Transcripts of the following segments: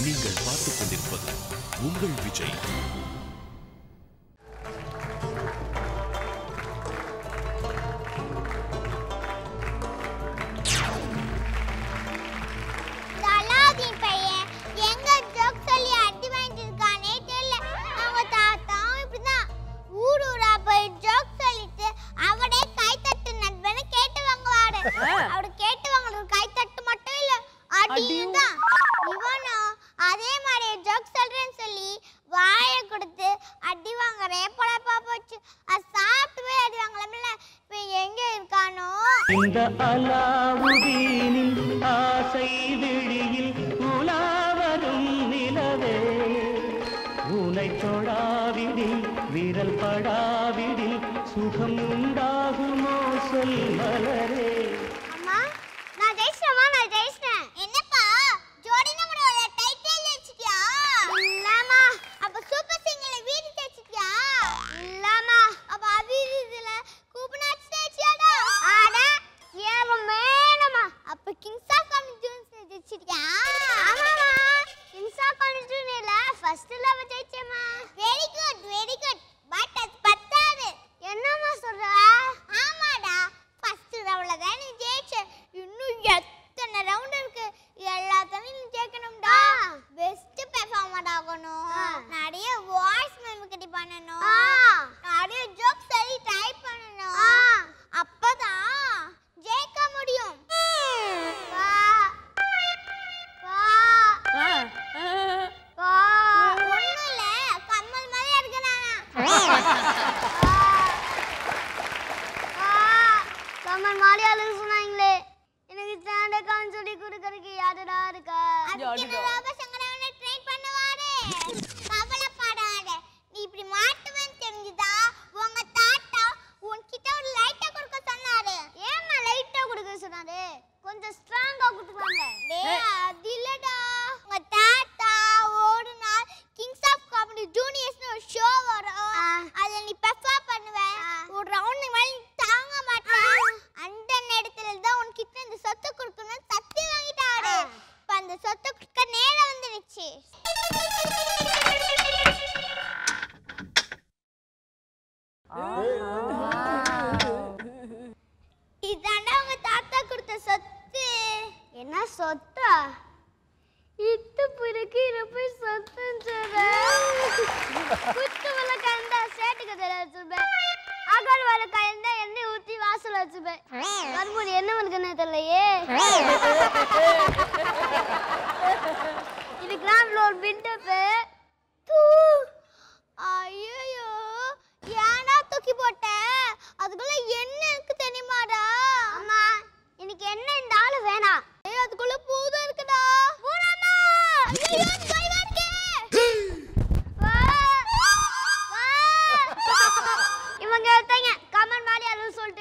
நீங்கள் பார்த்துக் கொண்டிருப்பது உங்கள் விஜய் இந்த அலாவுதீன் பையன் எங்க ஜோக் சொல்லி அடி வாங்கிட்டு இருக்கானே தெரியல அவங்க தாத்தாவும் இப்படிதான் ஊர் ஊரா போய் ஜோக் சொல்லிட்டு அவனே கை தட்டு நண்பன்னு கேட்டு வாங்குவாரு அவரு கேட்டு வாங்குறது கை தட்டு மட்டும் இல்ல அடியும் தான் இவனும் அதே மாதிரி ஜோக் சொல்றேன்னு சொல்லி வாயை கொடுத்து அடி வாங்குறே பொழப்பா போச்சு அது சாப்பிட்டு போய் அடி வாங்கலாம்ல இப்ப எங்க இருக்கானோ இந்த அலாவுதீனின் ஆசை விழியில் உலாவரும் நிலவே உனை தொடாவிடில் விரல் படாவிடில் சுகம் உண்டாகுமோ சொல் மலரே அம்மா நான் ஜெயிச்சிட்டேம்மா நான் ஜெயிச்சிட்டேன் என்னப்பா ஜோடி நம்பரோட டைட்டில் வச்சிட்டியா இல்லம்மா அப்ப சூப்பர் சிங்கர்ல வீடு தேச்சிட்டியா இல்லம்மா அப்ப அபிரிதுல கூப்பனாச்சு தேச்சியாடா ஆட ஏற மேலமா அப்ப கிங்ஸ் ஆஃப் கம்யூனிட்டிஸ் தேச்சிட்டியா ஆமாமா கிங்ஸ் ஆஃப் கம்யூனிட்டில ஃபர்ஸ்ட் லவ் ஜெயிச்சேம்மா very good very good but அது பத்தாது என்னம்மா சொல்ற ஆமாடா ஃபர்ஸ்ட் ரவுண்ட்ல தான் நீ ஜெயிச்ச இன்னும் எத்தனை ரவுண்ட் இருக்கு எல்லாத்தையும் நீ ஜெயிக்கணும்டா பெஸ்ட் பெர்ஃபார்மர் ஆகணும் நிறைய வாய்ஸ் மெமிக்ரி பண்ணணும் நிறைய ஜோக் சொல்லி ட்ரை பண்ணணும் அப்பதான் ஜெயிக்க முடியும் வா வா வா ஒண்ணும் இல்ல கம்மல் மாதிரி இருக்கு கம்மல் மாதிரி அழுகு சொன்னாங்களே எனக்கு ஸ்டாண்டர்ட் சொல்லி கொடுக்கறதுக்கு யாருடா இருக்கா அதுக்கு ராபா சங்கரவனை ட்ரெயின் பண்ணுவாரு கவலைப்படாத நீ இப்படி மாட்டுவேன்னு தெரிஞ்சுதா உங்க தாத்தா உன்கிட்ட ஒரு லைட்டா கொடுக்க சொன்னாரு ஏமா லைட்டா கொடுக்க சொன்னாரு கொஞ்சம் ஸ்ட்ராங்கா கொடுத்துருவாங்க டேய் அது இல்லடா உங்க தாத்தா ஒரு நாள் கிங்ஸ் ஆஃப் காமெடி ஜூனியர்ஸ்னு ஒரு ஷோ வரும் அதுல நீ பெர்ஃபார்ம் பண்ணுவ ஒரு ரவுண்ட் மேல நீ தாங்க மாட்டேன் அந்த நேரத்துல தான் உன்கிட்ட இந்த சொத்து கொடுக்கணும்னு சத்தி வாங்கிட்டாரு இப்ப அந்த சொத்து கொடுக்க நேரம் வந்துருச்சு இதாண்டா உங்க தாத்தா கொடுத்த சொத்து என்ன சொத்தா இட்டு பிறகு இருப்பை சொத்துன்னு சொல்றேன் குத்து வல கலந்தா சேட்டுக்கு தெரிய வச்சுப்பேன் அகல் வர கலந்தா எண்ணெய் ஊத்தி வாசல் வச்சுப்பேன் மறுபடி என்ன பண்ணுக்குன்னு தெரியலையே இது கிராம்ல ஒரு பிண்டப்பு தூ ஐயோ ஏன்டா தூக்கி போட்ட அதுக்குள்ள என்ன இருக்கு தெரியுமாடா அம்மா இன்னைக்கு என்ன இந்த ஆளு வேணாம் ஏய் அதுக்குள்ள பூதம் இருக்குடா பூராமா ஐயோ பயமா இருக்கே வா வா இவங்க எடுத்தாங்க கமன் மாதிரி அழுவு சொல்லிட்டு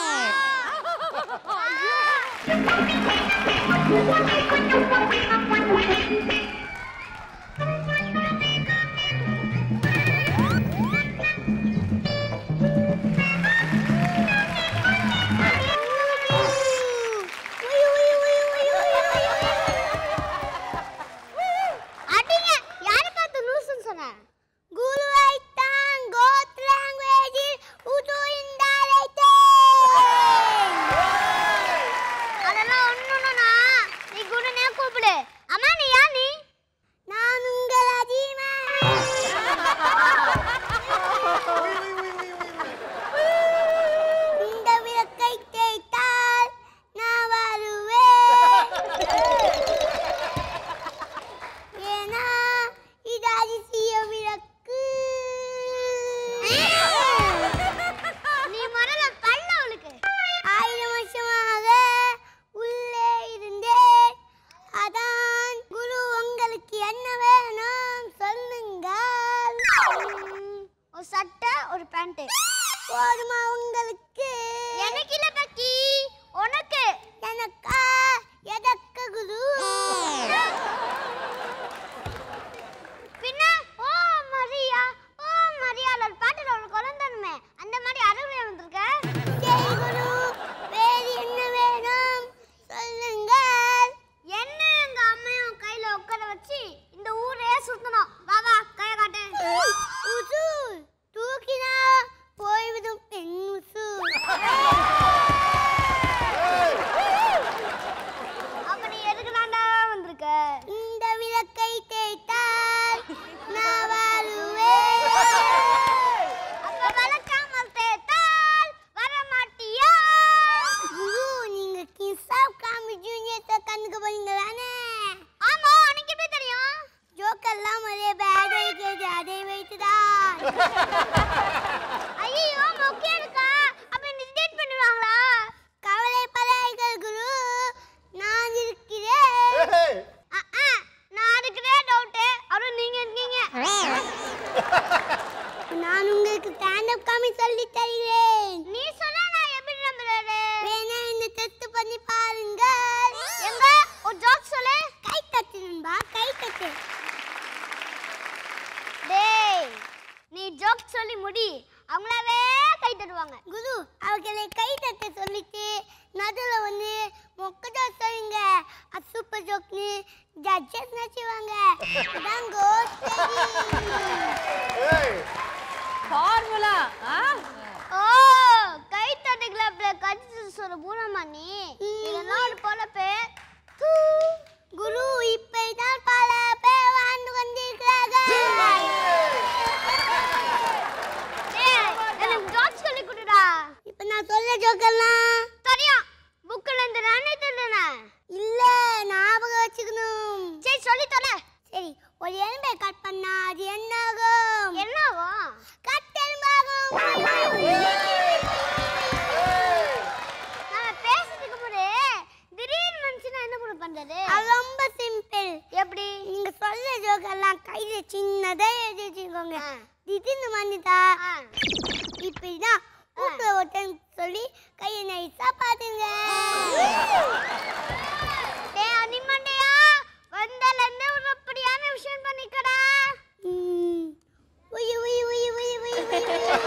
அடிங்க யாரை பார்த்து லூசுன்னு சொன்னேன் குருவைத்தான் கோத் லாங்குவேஜில் உது அதெல்லாம் ஒண்ணுனா நீ குருனே கூப்பிடு அம்மா நீ யார் நீ நான் உங்கள் இந்த விளக்கை தேய்த்தால் நான் வருவேன் ஏன்னா இது அதிசய விளக்கு நீ முதல்ல பல்ல அவளுக்கு ஆயிரம் வருஷமாக உள்ளே இருந்தேன் அதான் குரு உங்களுக்கு என்ன வேணும் சொல்லுங்கள் உம், ஒரு சட்டை ஒரு பேண்ட் போதுமா உங்களுக்கு எனக்கு இல்ல பக்கி உனக்கு எனக்கா எதற்கு குரு பின்ன ஓ மரியா ஓ மரியா ஒரு பாட்டுல ஒரு குழந்தனுமே அந்த மாதிரி அருளை வந்திருக்க ஜெய் குரு வேறு என்ன வேணும் சொல்லுங்கள் என்ன எங்க அம்மையும் கையில உட்கார வச்சு சுத்தணும் வா வா கைய காட்டு உசு தூக்கினா போய்விடும் பெண் உசு அப்ப நீ எதுக்கு தாண்டா வந்திருக்க இந்த விளக்கை தேய்த்தால் நான் வருவேன் அப்ப விளக்காமல் தேய்த்தால் வர மாட்டியா குரு நீங்க கிஸ் ஆஃப் காமி ஜூனியர் கண்ணுக்கு போறீங்க தானே ஆமா உனக்கு எப்படி தெரியும் ஜோக்கெல்லாம் ஒரே பேட் வைக்கிறது அதை வைத்துதான் ஐயோ மொக்கையா இருக்கா அப்ப நீ டேட் பண்ணுவாங்களா கவலைப்படாதீர்கள் குரு நான் இருக்கிறேன் அஹ், அஹ், நான் இருக்கிறேன் டவுட்டு அப்புறம் நீங்க இருக்கீங்க நான் உங்களுக்கு ஸ்டாண்ட் அப் காமி சொல்லி தருகிறேன் நீ சொன்னா நான் எப்படி நம்புறது வேணா இந்த டெஸ்ட் பண்ணி பாருங்க எங்க ஒரு ஜோக் சொல்லு கை தட்டு நண்பா கை தட்டு டேய் நீ ஜோக் சொல்லி முடி அவங்களாவே கை தட்டுவாங்க குரு அவர்களை கை தட்ட சொல்லிட்டு நடுவுல வந்து மொக்க ஜோக் சொல்லுங்க அது சூப்பர் ஜோக்னு ஜட்ஜஸ் நச்சுவாங்க அதான் கோஸ்ட் ஃபார்முலா ஆ ஓ கை தட்டு கிளப்ல கட்சி சொல்ற பூரமா நீ இதெல்லாம் ஒரு பொழப்பு குரு இப்பதான் பல பேர் வாழ்ந்து கொண்டிருக்கிறார்கள் டேய், எனக்கு ஜோக் சொல்லி கொடுடா இப்ப நான் சொல்ல ஜோக்கெல்லாம் தெரியும் புக்ல இருந்து நானே திருடுனேன் இல்ல ஞாபகம் வச்சுக்கணும் சரி சொல்லி தொலை சரி ஒரு எலும்பை கட் பண்ணா அது என்ன ஆகும் என்ன ஆகும் கட்டெலும்பாகும் நான் பேசுறதுக்கு முன்னே திடீர்னு வந்துச்சுன்னா என்ன பண்ண பண்றது அது ரொம்ப சிம்பிள் எப்படி நீங்க சொல்ற ஜோக்கெல்லாம் கையில சின்னதா எழுதி வச்சுக்கோங்க திடீர்னு வந்துட்டா இப்படிதான் வீட்டுல ஒருத்தன் சொல்லி கையை நைஸா பாத்துங்க டேய் அனிமண்டையா வந்தல இருந்து ஒரு அப்படியான விஷயம் பண்ணிக்கடா உய் உய் உய் உய் உய் உய்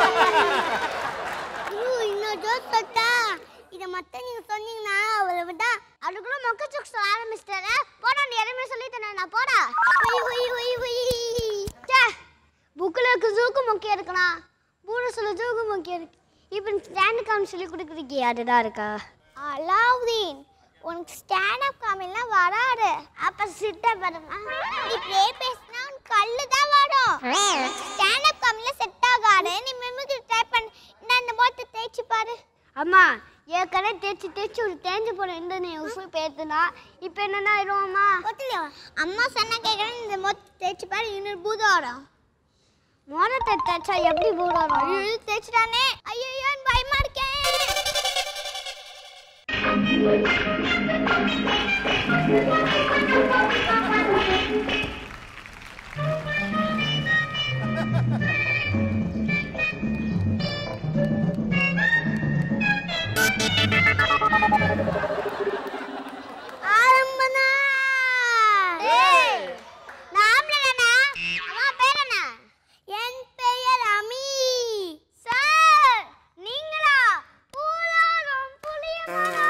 ஐயோ இன்னொரு ஜோக் சொல்லிட்டா இதை மட்டும் நீங்க சொன்னீங்கன்னா அவ்வளவுதான் அதுக்குள்ள மொக்க ஜோக் சொல்ல ஆரம்பிச்சிட்டாரு போடா நீ எதுவுமே சொல்லி தரேன் நான் போடா உய் உய் உய் உய் சே புக்கில் இருக்க ஜோக்கு முக்கியம் இருக்கலாம் பூனை சொல்ல ஜோக்கு முக்கியம் இருக்கு இப்போ ஸ்டாண்ட் காமி சொல்லி கொடுக்குறீங்க அதுதான் இருக்கா அலாவுதீன் உனக்கு ஸ்டாண்ட் அப் காமிலாம் வராது அப்ப சிட்ட பாருங்க நீ ப்ளே பேசினா உனக்கு கல்லு தான் வரும் ஸ்டாண்ட் அப் காமில செட் ஆகாது நீ மிமிக்ரி ட்ரை பண்ணி இந்த இந்த போட்டு தேய்ச்சி பாரு அம்மா ஏற்கனவே தேய்ச்சி தேய்ச்சி ஒரு தேஞ்சு போன இந்த நீ உசு பேத்துனா இப்போ என்னென்ன ஆயிடுவாம்மா அம்மா சொன்னா கேட்குறேன் இந்த மொத்த தேய்ச்சி பாரு இன்னொரு பூதம் வரும் மோனத்தை தேய்ச்சா எப்படி பூதம் வரும் ஐயோ தேய்ச்சிட்டானே ஐயோ பயமா இருக்கேன் ஆரம்பனா நாமளேனா அம்மா பேர் என்ன என் பெயர் அமி சார் நீங்களா பூலாரம் புளியமரா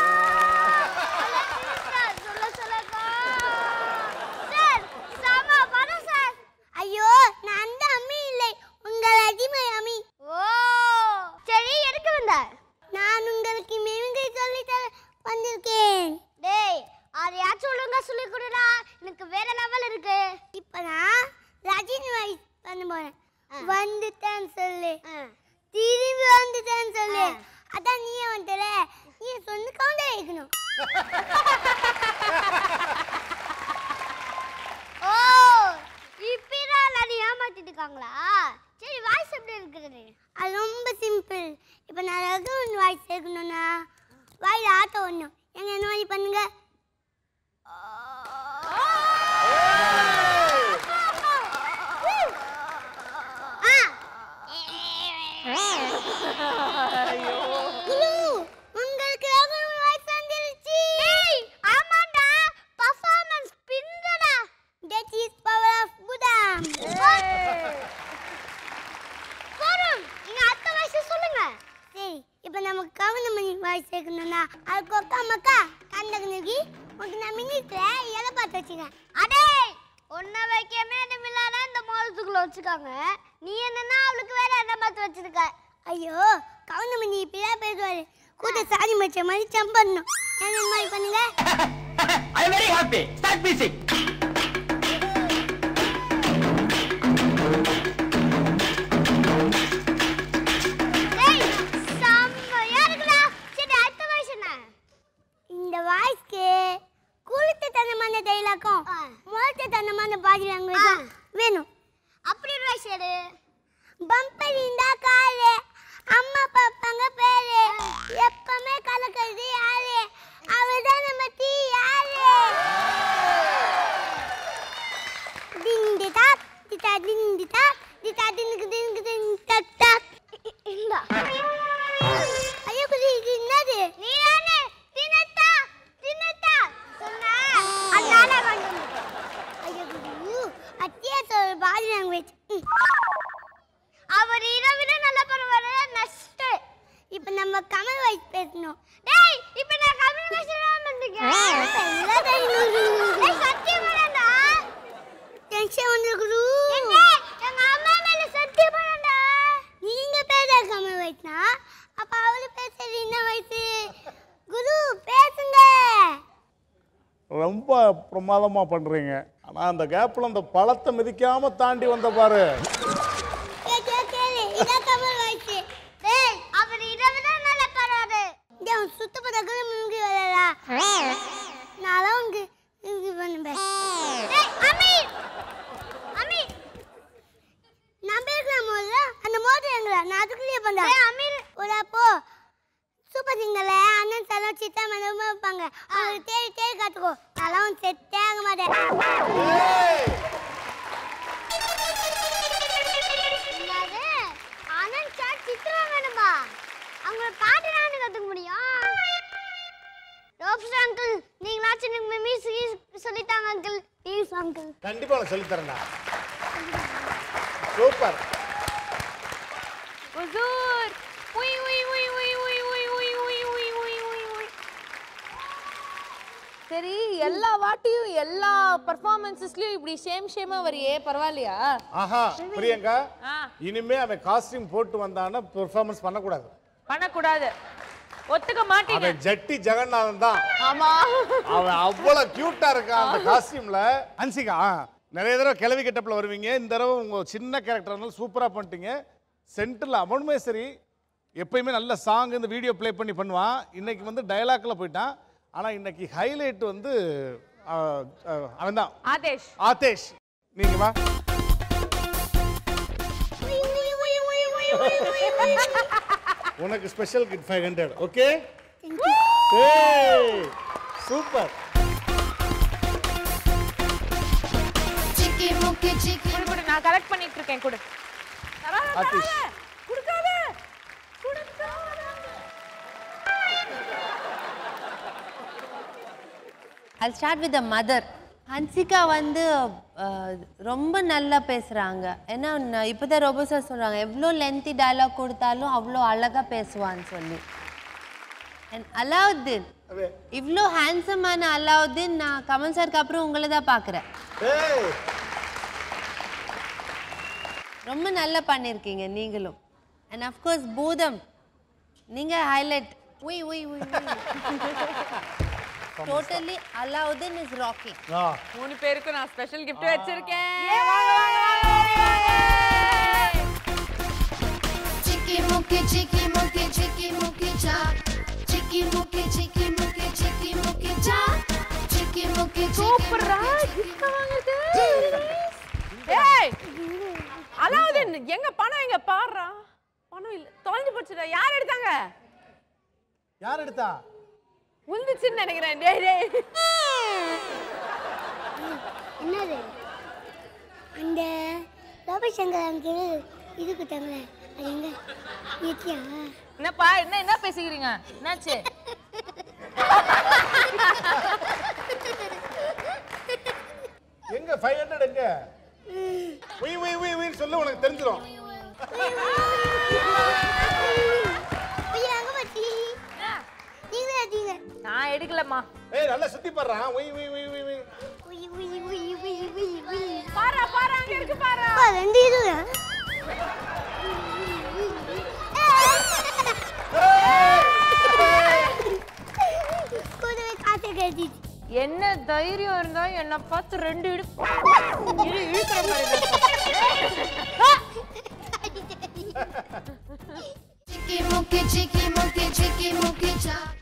சொல்ல சொல்லக்கா சார் சாமா பணம் சார் ஐயோ நான் தான் அம்மி இல்லை உங்கள் அடிமை அமி ஓ சரி எதுக்கு வந்த நான் உங்களுக்கு மிமிங்கை சொல்லி தர வந்திருக்கேன் டேய் அதையாச்சும் ஒழுங்கா சொல்லி கொடுடா எனக்கு வேற லெவல் இருக்கு இப்போ நான் ரஜினி வாய்ஸ் பண்ண போறேன் வந்துட்டேன்னு சொல்லு திரும்பி வந்துட்டேன்னு சொல்லு அதான் நீயே வந்துல நீ சொன்ன கவுண்டர் வைக்கணும் ஓ இப்பதான் எல்லாரும் ஏமாத்திட்டு இருக்காங்களா சரி வாய்ஸ் எப்படி இருக்கிறது அது ரொம்ப சிம்பிள் இப்போ நான் ரகுவன் வாய்ஸ் கேட்கணும்னா வாயில் ஆட்ட ஒன்றும் எங்க என்ன மாதிரி பண்ணுங்க குரு, உங்களுக்கு ரகுவன் வாய்ஸ் வந்துருச்சு ஆமாடா பர்ஃபார்மன்ஸ் பின்னடா தட் இஸ் பவர் ஆஃப் புதா போதும் நீங்க அடுத்த வாய்ஸ் சொல்லுங்க சரி இப்போ நமக்கு கவுனமணி வாய்ஸ் கேட்கணும்னா அது கொக்கா மக்கா கண்டகனுக்கு உனக்கு நான் மினிட்ல இலை பார்த்து வச்சுக்கேன் அடே ஒன்ன வைக்கவே இடமில்ல வச்சிருக்காங்க நீ என்னன்னா அவளுக்கு வேற என்ன பார்த்து வச்சிருக்க ஐயோ கவுண்டமணி இப்படிதான் பேசுவாரு கூட சாரி மச்ச மாதிரி ஜம்ப் பண்ணணும் என்ன இந்த மாதிரி பண்ணுங்க I very happy start music டேய் செம்மையா இருக்குடா சரி அடுத்த வாய்ஸ் என்ன இந்த வாய்ஸ்க்கு குளுத்தனமான டைலாக்கும் முரட்டுத்தனமான பாடி லாங்குவேஜ் வேணும் அப்படி ஒரு வாய்ஸ் எடு பம்பர் இருந்தா காலு அம்மா பாப்பாங்க பேரு எப்பவுமே கலக்கிறது யாரு அவதான் நம்ம தீ யாரு டிங்கு டாக் டிட்டா டிங்கு டாக் டிட்டா டிங்கு டிங்கு டிங்கு டக் டாக் இந்தா ஐயோ குதி இது என்னது நீ தானே தினத்தா தினத்தா சொன்னா அதனால கொண்டு வந்துட்டேன். ஐயோ குதி அத்தியா சொல்ற பாடி லாங்குவேஜ் அவர் இரவிட நல்ல பரவாயில்ல நஷ்ட இப்போ நம்ம கமல் வாய்ஸ் பேசணும் டேய் இப்போ நான் கமல் பேசலாம் பண்ணிருக்கேன் டேய் சத்தியம் பண்ணடா டென்ஷன் வந்துருக்குது எங்க எங்க அம்மா மேல சத்தியம் பண்ணடா நீங்க பேச கமல் வாய்ஸ்னா அப்ப அவளு பேசுறது என்ன வயசு குரு பேசுங்க ரொம்ப பிரமாதமாக பண்ணுறீங்க ஆனால் அந்த கேப்பில் அந்த பழத்தை மிதிக்காமல் தாண்டி வந்த பாரு கே கே கேளு இதான் கமல் வாய்ஸ் டேய் அவர் இரவிட நல்ல பரவாயில்ல டேய் அவன் சுத்த பதக்கல முங்கி வரடா நான் உங்க இது பண்ணுவேன் டேய் அமீர் அமீர் நான் பேசலாம் முதல்ல அந்த மோதிரம் எங்கடா நான் அதுக்குள்ளே பண்ணேன் டேய் அமீர் ஒரு அப்போ சூப்பர் சிங்கர்ல அண்ணன் தலம் சித்தா மனமா வைப்பாங்க அவங்க தேடி தேடி கத்துக்கோ அதெல்லாம் செட்டே ஆக மாட்டேன் என்னது? அனந்த் சார் சித்ரா வேணுமா அவங்கள பாட்டு நான் கத்துக்க முடியும் ரோப்ஸ் அங்கிள் நீங்களாச்சும் எனக்கு மியூசிக் சொல்லித்தாங்க அங்கிள் ப்ளீஸ் அங்கிள் கண்டிப்பாக நான் சொல்லித்தரேன்டா சூப்பர் உசூர் உய் உய் உய் உய் உய் உய் உய் உய் உய் உய் உய் உய் சரி எல்லா வாட்டியும் எல்லா பர்ஃபார்மன்ஸஸ்லயும் இப்படி ஷேம் ஷேமா வரியே பரவாயில்லையா ஆஹா பிரியங்கா ஆ இனிமே அவன் காஸ்டியூம் போட்டு வந்தான்னா பெர்ஃபார்மன்ஸ் பண்ணக்கூடாது பண்ணக்கூடாது ஒத்துக்க மாட்டீங்க அவன் ஜட்டி ஜெகநாதன் தான் ஆமா அவன் அவ்வளவு கியூட்டா இருக்கான் அந்த காஸ்டியூம்ல அன்சிகா ஆ, நிறைய தடவை கிளவி கெட்டப்ல வருவீங்க இந்த தடவை உங்க சின்ன கேரக்டர் இருந்தாலும் சூப்பரா பண்ணிட்டீங்க சென்டர்ல அவனுமே சரி எப்பயுமே நல்ல சாங் இந்த வீடியோ ப்ளே பண்ணி பண்ணுவான் இன்னைக்கு வந்து டயலாக்ல போயிட்டான் ஆனா இன்னைக்கு ஹைலைட் வந்து அவன் தான் ஆதேஷ் ஆதேஷ் நீங்க வா உனக்கு special kit five hundred okay super குடு குடு நான் கலெக்ட் பண்ணிட்டு இருக்கேன் குடு தராத, ஆதிஷ். தராத. கொடுக்காத கொடுக்காத I'll start with the mother. Hansika வந்து அஹ், ரொம்ப நல்லா பேசுகிறாங்க ஏன்னா நான் இப்போதான் ரோபோ சார் சொல்கிறாங்க எவ்வளோ லென்த்தி டயலாக் கொடுத்தாலும் அவ்வளோ அழகாக பேசுவான்னு சொல்லி அண்ட் அலாவுத்தீன் இவ்வளோ ஹேண்ட்ஸமான அலாவுத்தீன் நான் கமல் சாருக்கு அப்புறம் உங்களை தான் பார்க்குறேன் ஏய் ரொம்ப நல்லா பண்ணியிருக்கீங்க நீங்களும் அண்ட் அஃப்கோர்ஸ் பூதம் நீங்கள் ஹைலைட் உய் உய் உய் டோட்டலி அலாவுதீன் இஸ் ராக்கிங் ஆ மூணு பேருக்கும் நான் ஸ்பெஷல் கிஃப்ட் வச்சிருக்கேன் வாங்க, வாங்க, வாங்க, வாங்க, வாங்க. Chicky mookie, chicky mookie, chicky mookie cha. Chicky mookie, chicky mookie, chicky mookie cha. Chicky mookie, chicky சூப்பர்ரா mookie, gift வாங்குறது ஏய் அலாவுதீன் எங்க பணம் எங்க பாடுறா பணம் இல்ல தொலைஞ்சு போச்சுடா யார் எடுத்தாங்க யார் எடுத்தா உந்துச்சுன்னு நினைக்கிறேன் டேய் டேய் என்னது அந்த ரவிசங்கர் அங்கிள் இது கொடுத்தாங்களே அது எங்க ஏத்தியா என்னப்பா என்ன என்ன பேசிக்கிறீங்க என்னாச்சு எங்க ஃபைவ் ஹண்ட்ரட் எங்க உய் உய் உய் உயின்னு சொல்லு உனக்கு தெரிஞ்சிடும் ஐயா அங்க பாத்தி நீங்க ஏத்தீங்க நான் எடுக்கலம்மா ஏய் நல்லா சுத்தி பாடுறான் உய் உய் உய் உய் உய் உய் உய் உய் உய் உய் உய் பாரா பாரா அங்க இருக்கு பாரா பாரு ரெண்டு இது கூடவே காசை கட்டிச்சு என்ன தைரியம் இருந்தா என்ன பார்த்து ரெண்டு இடு இழு இழுக்கிற மாதிரி Chicky mookie, chicky mookie, chicky mookie cha.